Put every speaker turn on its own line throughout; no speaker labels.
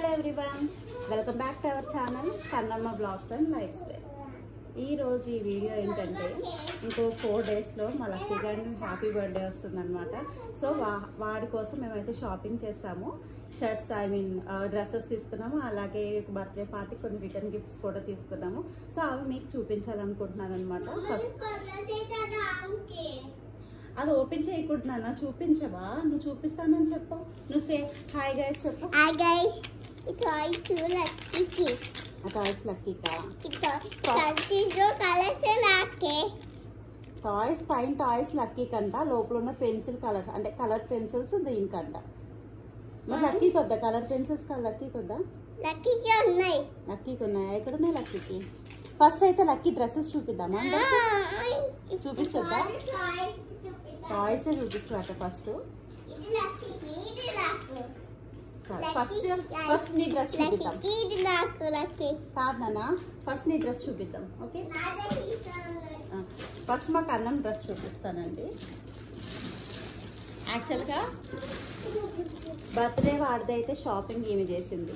Everyone welcome back to our channel Kannamma vlogs and lifestyle ఈ రోజు ఈ video ఏంటంటే ఇంకో ఫోర్ డేస్లో మా లక్కీ గారి హ్యాపీ బర్త్డే వస్తుందన్నమాట సో వా వాడి కోసం మేమైతే షాపింగ్ చేసాము షర్ట్స్ ఐ మీన్ డ్రెస్సెస్ తీసుకున్నాము అలాగే బర్త్డే పార్టీ కొన్ని రిటర్న్ గిఫ్ట్స్ కూడా తీసుకున్నాము సో అవి మీకు చూపించాలనుకుంటున్నాను అనమాట ఫస్ట్ అది ఓపెన్ చేయకుంటున్నానా చూపించవా నువ్వు చూపిస్తానని చెప్పు నువ్వు సే హాయ్ గైస్ చెప్పు
Hi guys, it's all too lucky.
ఆ టాయ్స్ లక్కీకా
It's all zero colors and okay.
Toys పైన టాయ్స్ లక్కీ కంట లోపల ఉన్న పెన్సిల్ కలర్ అంటే కలర్ పెన్సిల్స్ దీనికంట మరి లక్కీకి వద్దా కలర్ పెన్సిల్స్ లక్కీకి వద్దా
Lucky ఉన్నాయి
లక్కీకి ఉన్నాయా ఎక్కడ ఉన్నాయి లక్కీకి ఫస్ట్ అయితే లక్కీ డ్రెస్సెస్ చూపిద్దామా చూపించొద్దా? టాయ్స్ చూపిస్తారట ఫస్ట్
ఇది లక్కీకి ఇది నాకు
ఫస్ట్ ఫస్ట్ నీ డ్రెస్ చూపిద్దాం
లక్కీకి ఇది నాకు లక్కీ
కాదు నాన్న ఫస్ట్ నీ డ్రెస్ చూపిద్దాం ఓకే
నాదే తీసుకోవాలి.
ఫస్ట్ మాకు అన్నం డ్రెస్ చూపిస్తానండి యాక్చువల్గా బర్త్డే వాడిది అయితే షాపింగ్ ఏమి చేసింది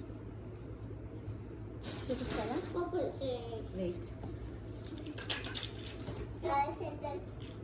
చూపిస్తారా
పప్పులు
వెయిట్
Guys, and then-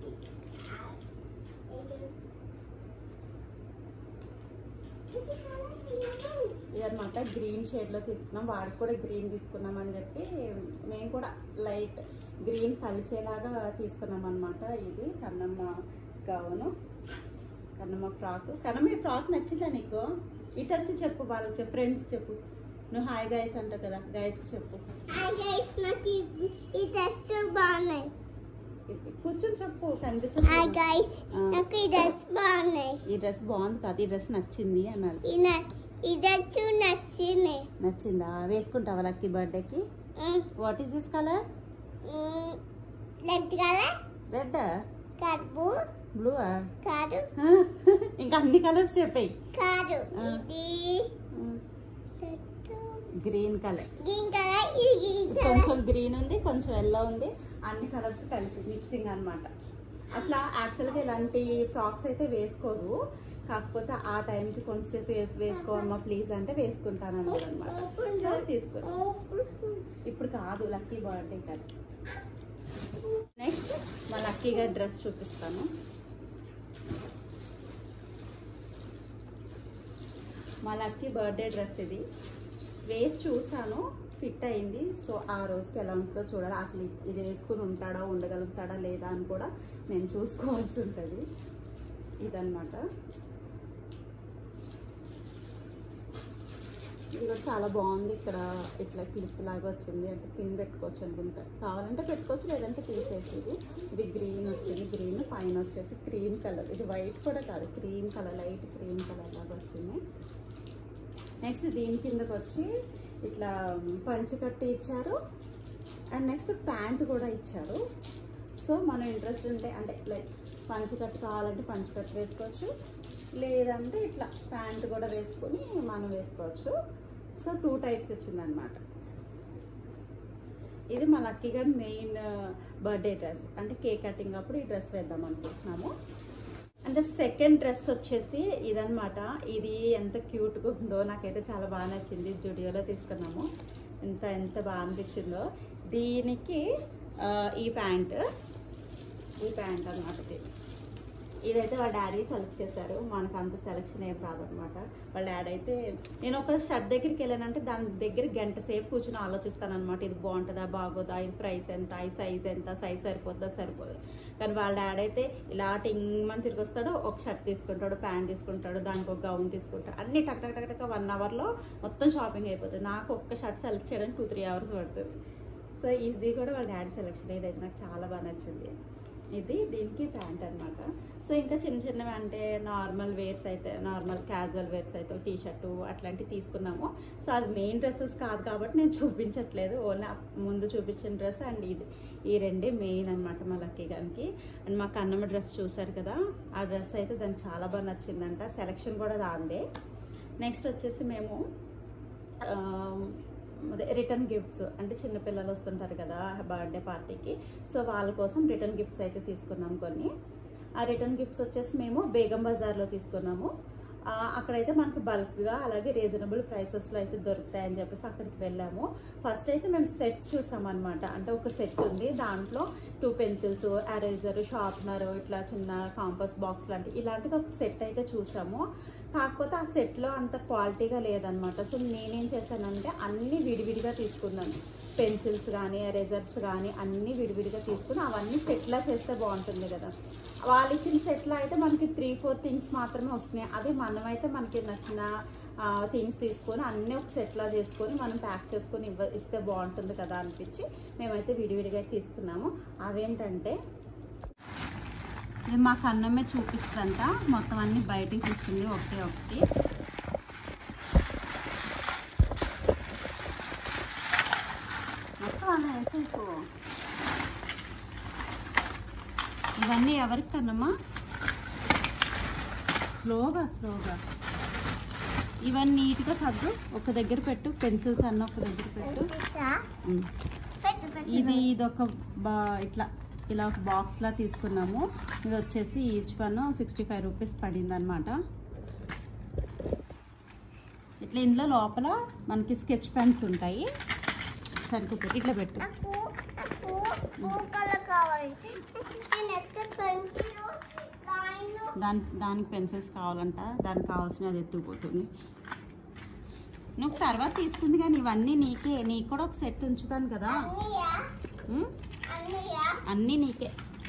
ఇది colours ఉన్నాయి.
ఇదనమాట గ్రీన్ షేడ్లో తీసుకున్నాం వాడికి కూడా గ్రీన్ తీసుకున్నాం అని చెప్పి మేము కూడా లైట్ గ్రీన్ కలిసేలాగా తీసుకున్నాం అనమాట ఇది కన్నమ్మ గౌను కన్నమ్మ ఫ్రాక్ కన్నమ్మ ఈ ఫ్రాక్ నచ్చిందా నీకు ఇటు వచ్చి చెప్పు వాళ్ళకి చెప్పు ఫ్రెండ్స్ చెప్పు నువ్వు హాయ్ గైస్ అంటావు కదా గైస్ చెప్పు
Hi guys, నాకు ఈ- ఈ డ్రెస్ బాగున్నాయి
కూర్చొని చెప్పు
హాయ్
కనిపించదు
గైస్
ఆ.
నాకు ఈ డ్రెస్ బాగున్నాయి
ఈ డ్రెస్ బాగుంది కాదు ఈ డ్రెస్ నచ్చింది అన్నారు
ఈ న- ఈ డ్రెస్ నచ్చింది
నచ్చిందా వేసుకుంటావా లక్కీ బర్త్డేకి what is this colour
red colour
red
కడుపు
బ్లూ
కాదు
ఇంకా అన్ని కలర్స్ చెప్పాయి
కాదు
ఆ.
ఇది
గ్రీన్ కలర్
గ్రీన్ కలర్ ఇది గ్రీన్ కలర్
కొంచెం గ్రీన్ ఉంది కొంచెం ఎల్లో ఉంది అన్ని కలర్స్ కలిసి మిక్సింగ్ అన్నమాట అసలు యాక్చువల్గా ఇలాంటి ఫ్రాక్స్ అయితే వేసుకోరు కాకపోతే ఆ టైంకి కొంచెంసేపు వేసి వేసుకోమ్మా ప్లీజ్ అంటే వేసుకుంటాను అన్నది అనమాట సో తీసుకో ఇప్పుడు కాదు లక్కీ బర్త్డే కదా నెక్స్ట్ మా లక్కీగా డ్రెస్ చూపిస్తాను మా లక్కీ బర్త్డే డ్రెస్ ఇది వేసి చూసాను ఫిట్ అయింది సో ఆ రోజుకి ఎలా ఉంటుందో చూడాలి అసలు ఇది వేసుకుని ఉంటాడా ఉండగలుగుతాడా లేదా అని కూడా నేను చూసుకోవాల్సి ఉంటుంది ఇదన్నమాట ఇది కూడా చాలా బాగుంది ఇక్కడ ఇట్లా క్లిప్ లాగా వచ్చింది అంటే పిన్ పెట్టుకోవచ్చు అనుకుంటా కావాలంటే పెట్టుకోవచ్చు లేదంటే తీసేసి ఇది ఇది గ్రీన్ వచ్చింది గ్రీన్ పైన వచ్చేసి క్రీమ్ కలర్ ఇది వైట్ కూడా కాదు cream colour light cream colour లాగా వచ్చింది నెక్స్ట్ దీని కిందకి వచ్చి ఇట్లా పంచి కట్టి ఇచ్చారు అండ్ నెక్స్ట్ ప్యాంట్ కూడా ఇచ్చారు సో మనం ఇంట్రెస్ట్ ఉంటే అంటే లైక్ పంచి కట్టు కావాలంటే పంచి కట్టు వేసుకోవచ్చు లేదంటే ఇట్లా ప్యాంట్ కూడా వేసుకొని మనం వేసుకోవచ్చు సో టూ టైప్స్ వచ్చిందనమాట ఇది మా లక్కీ గారి మెయిన్ బర్త్డే డ్రెస్ అంటే కేక్ కటింగ్ అప్పుడు ఈ డ్రెస్ వేద్దాం అనుకుంటున్నాము అంటే సెకండ్ డ్రెస్ వచ్చేసి ఇదనమాట ఇది ఎంత క్యూట్గా ఉందో నాకైతే చాలా బాగా నచ్చింది జుడియోలో తీసుకున్నాము ఎంత ఎంత బాగా అనిపించిందో దీనికి ఆ, ఈ ప్యాంట్ ఈ ప్యాంట్ అనమాట ఇది ఇదైతే వాళ్ళ డాడీ సెలెక్ట్ చేశారు మనకు అంత సెలెక్షన్ ఏం రాదనమాట వాళ్ళ డాడీ అయితే నేను ఒక షర్ట్ దగ్గరికి వెళ్ళానంటే దాని దగ్గర గంట సేపు కూర్చొని ఆలోచిస్తాను అనమాట ఇది బాగుంటుందా బాగోదా ఇది ప్రైస్ ఎంత ఈ సైజ్ ఎంత సైజ్ సరిపోతుందా సరిపోదు కానీ వాళ్ళ డాడీ అయితే ఇలా టింగ్మని తిరిగి వస్తాడు ఒక షర్ట్ తీసుకుంటాడు ప్యాంట్ తీసుకుంటాడు దానికి ఒక గౌన్ తీసుకుంటాడు అన్ని టక్ టక్ టక్ టక్ వన్ అవర్లో మొత్తం షాపింగ్ అయిపోతుంది నాకు ఒక్క షర్ట్ సెలెక్ట్ చేయడానికి టూ త్రీ అవర్స్ పడుతుంది సో ఇది కూడా వాళ్ళ డాడీ సెలెక్షన్ ఇదైతే నాకు చాలా బాగా నచ్చింది ఇది దీనికి ప్యాంట్ అన్నమాట సో ఇంకా చిన్న చిన్నవి అంటే నార్మల్ వేర్స్ అయితే నార్మల్ క్యాజువల్ వేర్స్ అయితే టీ షర్టు అట్లాంటివి తీసుకున్నాము సో అది మెయిన్ డ్రెస్సెస్ కాదు కాబట్టి నేను చూపించట్లేదు ఓన్లీ ముందు చూపించిన డ్రెస్ అండ్ ఇది ఈ రెండే మెయిన్ అనమాట మా లక్కీ గారికి అండ్ మా కన్నమ్మ డ్రెస్ చూసారు కదా ఆ డ్రెస్ అయితే దానికి చాలా బాగా నచ్చిందంట సెలెక్షన్ కూడా దాందే నెక్స్ట్ వచ్చేసి మేము ఆ, అదే రిటర్న్ గిఫ్ట్స్ అంటే చిన్నపిల్లలు వస్తుంటారు కదా బర్త్డే పార్టీకి సో వాళ్ళ కోసం రిటర్న్ గిఫ్ట్స్ అయితే తీసుకున్నాం కొన్ని ఆ రిటర్న్ గిఫ్ట్స్ వచ్చేసి మేము బేగం బజార్లో తీసుకున్నాము ఆ, అక్కడైతే మనకు బల్క్గా అలాగే రీజనబుల్ ప్రైసెస్లో అయితే దొరుకుతాయని చెప్పేసి అక్కడికి వెళ్ళాము ఫస్ట్ అయితే మేము సెట్స్ చూసామన్నమాట అంటే ఒక సెట్ ఉంది దాంట్లో టూ పెన్సిల్స్ ఎరేజర్ షార్ప్నర్ ఇట్లా చిన్న కాంపస్ బాక్స్ లాంటి ఇలాంటిది ఒక సెట్ అయితే చూసాము కాకపోతే ఆ సెట్లో అంత క్వాలిటీగా లేదనమాట సో నేనేం చేశానంటే అన్నీ విడివిడిగా తీసుకున్నాను పెన్సిల్స్ కానీ ఎరేజర్స్ కానీ అన్నీ విడివిడిగా తీసుకుని అవన్నీ సెట్లా చేస్తే బాగుంటుంది కదా వాళ్ళు ఇచ్చిన సెట్లో అయితే మనకి త్రీ ఫోర్ థింగ్స్ మాత్రమే వస్తున్నాయి అదే మనమైతే మనకి నచ్చిన థింగ్స్ తీసుకొని అన్నీ ఒక సెట్లా చేసుకొని మనం ప్యాక్ చేసుకొని ఇవ్వ ఇస్తే బాగుంటుంది కదా అనిపించి మేమైతే విడివిడిగా తీసుకున్నాము అవేంటంటే ఇది మాకు అన్నమే చూపిస్తుందంట మొత్తం అన్ని బయటికి తీస్తుంది ఒకటి ఒకటి మొత్తం అన్న వేసేకు ఇవన్నీ ఎవరికి కన్నమ్మా స్లోగా స్లోగా ఇవన్నీ నీట్గా సర్దు ఒక దగ్గర పెట్టు పెన్సిల్స్ అన్న ఒక దగ్గర పెట్టు
చూపిస్తా?
ఉమ్.
పెట్టు, పెట్టు.
ఇది ఇది ఒక బా ఇట్లా ఇలా ఒక బాక్స్ లా తీసుకున్నాము ఇది వచ్చేసి each one sixty five rupees పడింది అనమాట ఇట్లా ఇందులో లోపల మనకి స్కెచ్ పెన్స్ ఉంటాయి సరిగ్గా ఇట్లా పెట్టు
నాకు నాకు బ్లూ కలర్ కావాలి నేను ఎక్కడ పెన్సిల్ లైన్
దాని దానికి పెన్సిల్స్ కావాలంట దానికి కావాల్సిన అది ఎత్తుకుపోతుంది నువ్వు తర్వాత తీసుకుంది కానీ ఇవన్నీ నీకే నీకు కూడా ఒక సెట్ ఉంచుతాను కదా
అన్నయ్య
ఉమ్?
అన్నయ్య
అన్నీ నీకే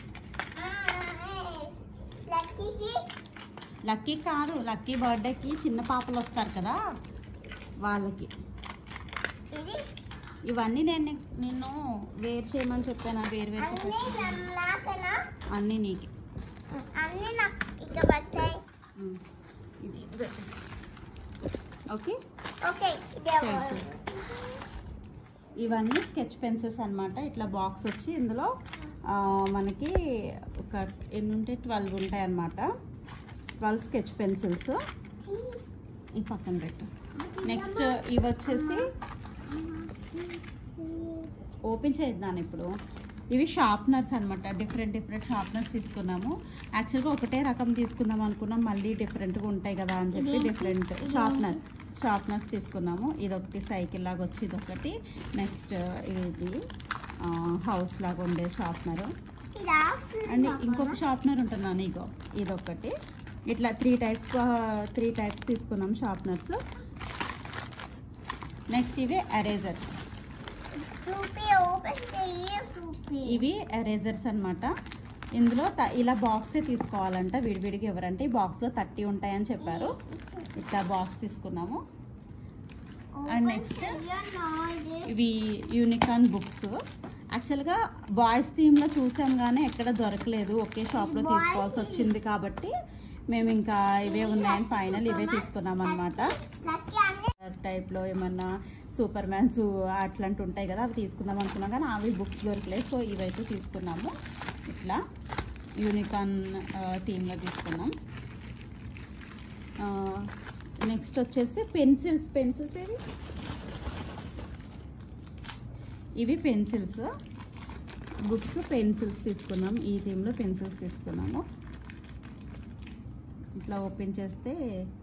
లక్కీకి
లక్కీ కాదు లక్కీ బర్త్డేకి చిన్న పాపలు వస్తారు కదా వాళ్ళకి
ఇది
ఇవన్నీ నేను ని- నిన్ను వేరు చేయమని చెప్పాను వేరు వేరు
అన్నీ నాకనా
అన్నీ నీకే
అన్నీ నాకు ఇక పడతాయి
ఉమ్. ఇది ఇది పెట్టేసి. ఓకే
ఓకే ఇదే
Thank you. ఇవన్నీ స్కెచ్ పెన్సిల్స్ అన్నమాట ఇట్లా బాక్స్ వచ్చి ఇందులో ఆ, మనకి ఒక ఎన్ని ఉంటాయి ట్వెల్వ్ ఉంటాయి అన్నమాట ట్వెల్వ్ స్కెచ్ పెన్సిల్స్ ఈ పక్కన పెట్టు నెక్స్ట్ ఇవి వచ్చేసి ఓపెన్ చేద్దాను ఇప్పుడు ఇవి షార్ప్నర్స్ అనమాట డిఫరెంట్ డిఫరెంట్ షార్ప్నర్స్ తీసుకున్నాము యాక్చువల్గా ఒకటే రకం తీసుకుందాం అనుకున్నాం మళ్ళీ డిఫరెంట్గా ఉంటాయి కదా అని చెప్పి డిఫరెంట్ షార్ప్నర్ షార్ప్నర్స్ తీసుకున్నాము ఇదొకటి సైకిల్ లాగా వచ్చి ఇదొకటి నెక్స్ట్ ఇది హౌస్ లాగా ఉండే షార్ప్నర్
ఇలా
అండ్ ఇంకొక షార్ప్నర్ ఉంటున్నాను ఇగో ఇదొకటి ఇట్లా త్రీ టైప్ త్రీ టైప్స్ తీసుకున్నాం షార్ప్నర్స్ నెక్స్ట్ ఇవి ఎరేజర్స్
చూపి ఓపెన్ చెయ్యి చూపి
ఇవి ఎరేజర్స్ అన్నమాట ఇందులో త- ఇలా బాక్సే తీసుకోవాలంట విడివిడిగా ఎవరంటే ఈ బాక్స్లో థర్టీ ఉంటాయని చెప్పారు ఇట్లా బాక్స్ తీసుకున్నాము and next? ఇవి యూనికాన్ బుక్స్ యాక్చువల్గా బాయ్స్ థీమ్లో చూసాం కానీ ఎక్కడ దొరకలేదు ఒకే షాప్లో
Boys
తీసుకోవాల్సి వచ్చింది కాబట్టి మేము ఇంకా ఇవే ఉన్నాయని ఫైనల్ ఇవే తీసుకున్నాం అనమాట
లక్కీ అన్ని
టైప్లో ఏమన్నా సూపర్ మ్యాన్స్ అట్లాంటి ఉంటాయి కదా అవి తీసుకుందాం అనుకున్నాం కానీ అవి బుక్స్ దొరకలేదు సో ఇవైతే తీసుకున్నాము ఇట్లా యూనికాన్ థీమ్లో తీసుకున్నాం నెక్స్ట్ వచ్చేసి పెన్సిల్స్ పెన్సిల్స్ ఏవి ఇవి పెన్సిల్స్ బుక్స్ పెన్సిల్స్ తీసుకున్నాం ఈ థీమ్లో పెన్సిల్స్ తీసుకున్నాము ఇట్లా ఓపెన్ చేస్తే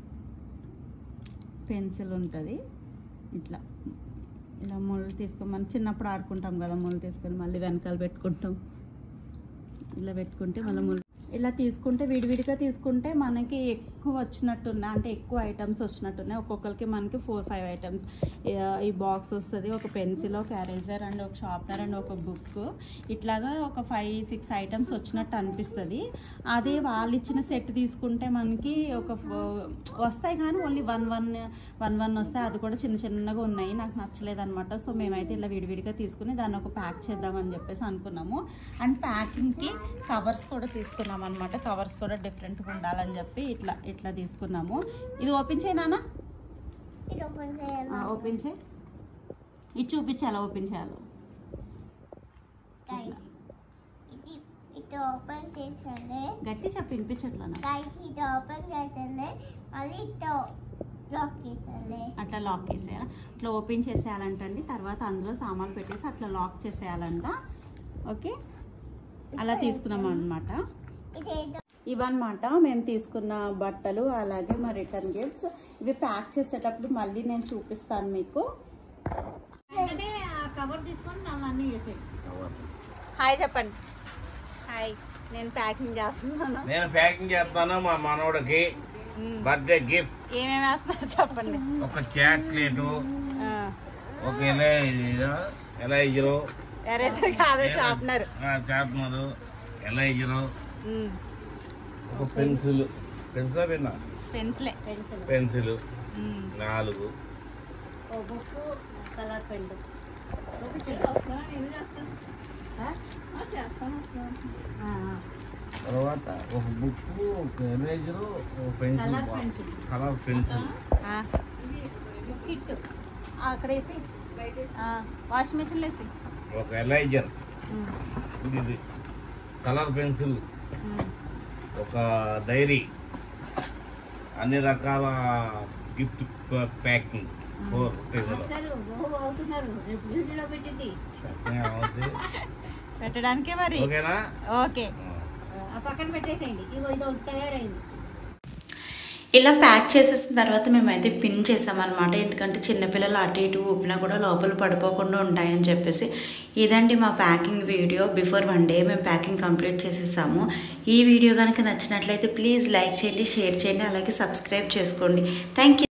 పెన్సిల్ ఉంటుంది ఇట్లా ఇలా ముళ్ళు తీసుకొని మనం చిన్నప్పుడు ఆడుకుంటాం కదా ముళ్ళు తీసుకొని మళ్ళీ వెనకాల పెట్టుకుంటాం ఇలా పెట్టుకుంటే మళ్ళీ ముళ్ళు ఇలా తీసుకుంటే విడివిడిగా తీసుకుంటే మనకి ఎక్కువ వచ్చినట్టున్నాయి అంటే ఎక్కువ ఐటమ్స్ వచ్చినట్టున్నాయి ఒక్కొక్కరికి మనకి ఫోర్ ఫైవ్ ఐటమ్స్ ఈ బాక్స్ వస్తుంది ఒక పెన్సిల్ ఒక ఎరేజర్ అండ్ ఒక షార్ప్నర్ అండ్ ఒక బుక్ ఇట్లాగా ఒక ఫైవ్ సిక్స్ ఐటమ్స్ వచ్చినట్టు అనిపిస్తుంది అదే వాళ్ళు ఇచ్చిన సెట్ తీసుకుంటే మనకి ఒక ఫో- వస్తాయి కానీ only one one one one వస్తాయి అది కూడా చిన్న చిన్నగా ఉన్నాయి నాకు నచ్చలేదు అనమాట సో మేమైతే ఇలా విడివిడిగా తీసుకుని దాన్ని ఒక ప్యాక్ చేద్దామని చెప్పేసి అనుకున్నాము అండ్ ప్యాకింగ్కి కవర్స్ కూడా తీసుకున్నాం అనమాట కవర్స్ కూడా డిఫరెంట్గా ఉండాలని చెప్పి ఇట్లా ఇట్లా తీసుకున్నాము ఇది ఓపెన్ చేయనా
ఇది ఓపెన్ చేయాలి
ఓపెన్ చేయి ఇది చూపించి ఎలా ఓపెన్ చేయాలో
గైస్ ఇది ఇది ఓపెన్ చేసాలే
గట్టి చెప్పి వినిపించట్లా నాకు.
గైస్ ఇది ఓపెన్ చేసాలే మళ్ళీ ఇటు లాక్ చేసాలే
అట్లా లాక్ చేసేయాలి అట్లా ఓపెన్ చేసేయాలంటండి తర్వాత అందులో సామాన్లు పెట్టేసి అట్లా లాక్ చేసేయాలంట ఓకే అలా తీసుకున్నాం అనమాట
ఇది ఏదో
ఇవన్నమాట మేము తీసుకున్న బట్టలు అలాగే మా రిటర్న్ గిఫ్ట్స్ ఇవి ప్యాక్ చేసేటప్పుడు మళ్ళీ నేను చూపిస్తాను మీకు కవర్ తీసుకొని నన్ను అన్నీ చేసేది హాయ్ చెప్పండి హాయ్ నేను ప్యాకింగ్ చేస్తున్నాను
నేను ప్యాకింగ్ చేస్తాను మా మనవడికి బర్త్డే గిఫ్ట్
ఏమేమి వేస్తున్నారు చెప్పండి
ఒక చాక్లెట్ ఒక ఎలైజరు
ఎరేజర్ కాదు షార్ప్నర్
చార్పనరు ఎలైజరు ఒక పెన్సిల్ పెన్సిల్ పెన్నా
పెన్సిలే పెన్సిల్
పెన్సిల్ నాలుగు
ఓ బుక్ కలర్ పెన్
తర్వాత ఒక బుక్ ఒక ఎరేజరు ఒక pencil
Colour pencil.
Colour pencil
kit అక్కడ వేసి వాషింగ్ మిషన్లో వేసి
ఒక ఎలైజర్ ఇది కలర్ పెన్సిల్ ఒక డైరీ అన్ని రకాల గిఫ్ట్ ప్యాకింగ్ ఫోర్
పెట్టడానికే మరి
ఓకేనా
ఓకే
ఆ.
పక్కన పెట్టేసేయండి ఇగో ఇది ఒకటి తయారైంది
ఇలా ప్యాక్ చేసేసిన తర్వాత మేమైతే పిన్ చేసామన్నమాట ఎందుకంటే చిన్నపిల్లలు అటు ఇటు ఊపినా కూడా లోపల పడిపోకుండా ఉంటాయని చెప్పేసి ఇదండి మా packing video before one day మేము ప్యాకింగ్ కంప్లీట్ చేసేసాము ఈ వీడియో కనుక నచ్చినట్లయితే ప్లీజ్ లైక్ చేయండి షేర్ చేయండి అలాగే సబ్స్క్రైబ్ చేసుకోండి థ్యాంక్ యూ